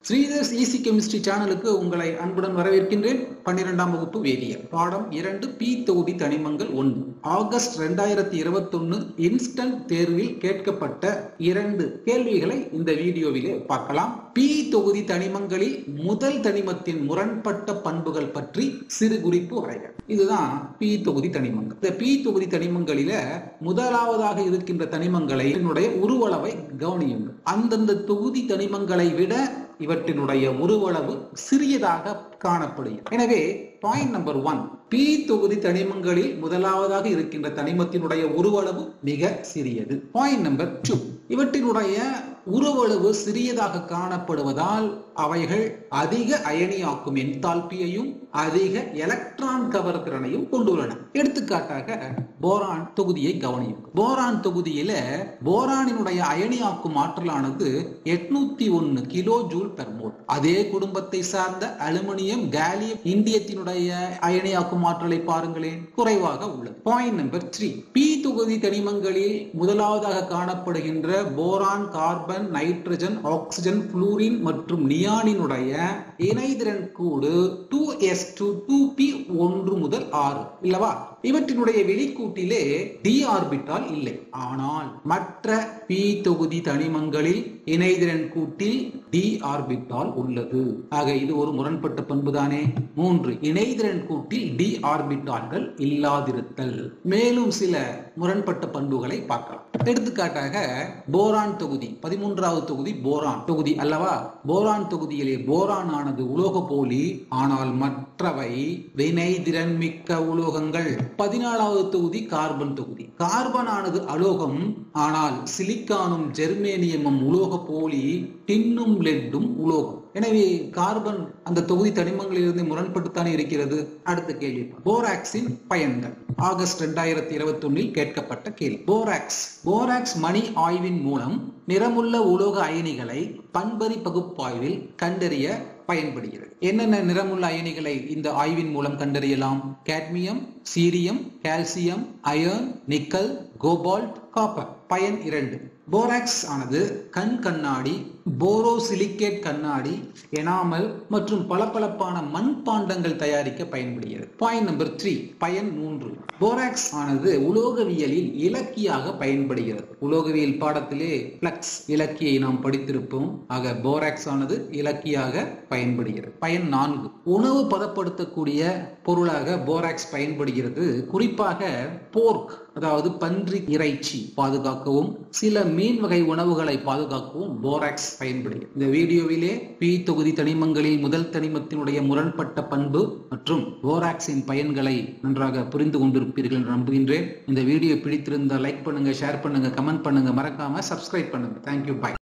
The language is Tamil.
ஸ்ரீதர்ஸ் ஈசி கெமிஸ்ட்ரி சேனலுக்கு உங்களை அன்புடன் வரவேற்கின்றேன் பன்னிரெண்டாம் வகுப்பு வேதியியல் பாடம் இரண்டு பி தொகுதி தனிமங்கள் ஒன்று ஆகஸ்ட் ரெண்டாயிரத்தி இருபத்தொன்னு இன்ஸ்டன்ட் தேர்வில் கேட்கப்பட்ட இரண்டு கேள்விகளை இந்த வீடியோவிலே பார்க்கலாம் பி தொகுதி தனிமங்களில் முதல் தனிமத்தின் முரண்பட்ட பண்புகள் பற்றி சிறு குறிப்பு வரைக இதுதான் பி தொகுதி தனிமங்கள் இந்த பி தொகுதி தனிமங்களில முதலாவதாக இருக்கின்ற தனிமங்களை என்னுடைய உருவளவை கவனியுங்கள் அந்தந்த தொகுதி தனிமங்களை விட இவற்றினுடைய உருவளவு சிறியதாக காணப்படுகிறது எனவே பாயிண்ட் நம்பர் ஒன் பி தொகுதி தனிமங்களில் முதலாவதாக இருக்கின்ற தனிமத்தினுடைய உருவளவு மிக சிறியது பாயிண்ட் நம்பர் டூ இவற்றினுடைய உருவளவு சிறியதாக காணப்படுவதால் அவைகள் அதிக அயனியாக்கும் என்தால்பியையும் அதிக எலக்ட்ரான் கவர்திறனையும் கொண்டுள்ளன எடுத்துக்காட்டாக போரான் தொகுதியை கவனியும் போரான் தொகுதியில போரானினுடைய அயனியாக்கும் ஆற்றலானது எட்நூத்தி ஒன்னு கிலோ ஜூல் பெர் மோல் அதே குடும்பத்தை சார்ந்த அலுமினியம் கேலியம் இந்தியத்தினுடைய அயனியாக்கும் ஆற்றலை பாருங்களேன் குறைவாக உள்ளது பாயிண்ட் நம்பர் த்ரீ பி தொகுதி தனிமங்களில் முதலாவதாக காணப்படுகின்ற boron carbon nitrogen oxygen fluorine மற்றும் நியானினுடைய இணைதிறன் கூடு two S two two P ஒன்று முதல் ஆறு இல்லவா இவற்றினுடைய வெளிக்கூட்டிலே டி ஆர்பிட்டால் இல்லை ஆனால் மற்ற பி தொகுதி தனிமங்களில் இணைதிறன் கூட்டில் டி ஆர்பிட்டால் உள்ளது ஆக இது ஒரு முரண்பட்ட பண்புதானே மூன்று இணைதிறன் கூட்டில் டி ஆர்பிட்டால்கள் இல்லாதிருத்தல் மேலும் சில முரண்பட்ட பண்புகளை பார்க்கலாம் எடுத்துக்காட்டாக போரான் தொகுதி பதிமூன்றாவது தொகுதி போரான் தொகுதி அல்லவா போரான் தொகுதியிலே போரான் ஆனது உலோக போலி ஆனால் மற்றவை வினைதிறன் மிக்க உலோகங்கள் பதினாலாவது தொகுதி கார்பன் தொகுதி கார்பன் ஆனது அலோகம் ஆனால் சிலிக்கானும் ஜெர்மேனியமும் உலோக போலி டின்னும் லெட்டும் உலோகம் எனவே கார்பன் அந்த தொகுதி தனிமங்களிலிருந்து முரண்பட்டுத்தானே இருக்கிறது அடுத்த கேள்வி போராக்ஸின் பயன்கள் ஆகஸ்ட் இரண்டாயிரத்தி இருபத்தி ஒன்னில் கேட்கப்பட்ட கேள்வி போராக்ஸ் போராக்ஸ் மணி ஆய்வின் மூலம் நிறமுள்ள உலோக அயனிகளை பண்பறி பகுப்பாய்வில் கண்டறிய பயன்படுகிறது என்னென்ன நிறமுள்ள அயனிகளை இந்த ஆய்வின் மூலம் கண்டறியலாம் cadmium cerium calcium iron nickel cobalt copper பயன் இரண்டு போராக்ஸ் ஆனது கண் கண்ணாடி போரோசிலிகேட் கண்ணாடி எனாமல் மற்றும் பளபளப்பான மண் பாண்டங்கள் தயாரிக்க பயன்படுகிறது பாயிண்ட் நம்பர் த்ரீ பயன் மூன்று போராக்ஸ் ஆனது உலோகவியலில் இலக்கியாக பயன்படுகிறது உலோகவியல் பாடத்திலே பிளக்ஸ் இலக்கியை நாம் படித்திருப்போம் ஆக போராக்ஸ் ஆனது இலக்கியாக பயன்படுகிறது பயன் நான்கு உணவு பதப்படுத்தக்கூடிய பொருளாக போராக்ஸ் பயன்படுகிறது குறிப்பாக போர்க் அதாவது பன்றி இறைச்சி பாதுகாக்கவும் சில மீன் வகை உணவுகளை பாதுகாக்கவும் போராக்ஸ் பயன்படுகிறது இந்த வீடியோவிலே பி தொகுதி தனிமங்களில் முதல் தனிமத்தினுடைய முரண்பட்ட பண்பு மற்றும் போராக்ஸின் பயன்களை நன்றாக புரிந்து கொண்டிருப்பீர்கள் என்று நம்புகின்றேன் இந்த வீடியோ பிடித்திருந்தால் லைக் பண்ணுங்க ஷேர் பண்ணுங்க கமெண்ட் பண்ணுங்க மறக்காம சப்ஸ்கிரைப் பண்ணுங்க தேங்க்யூ பாய்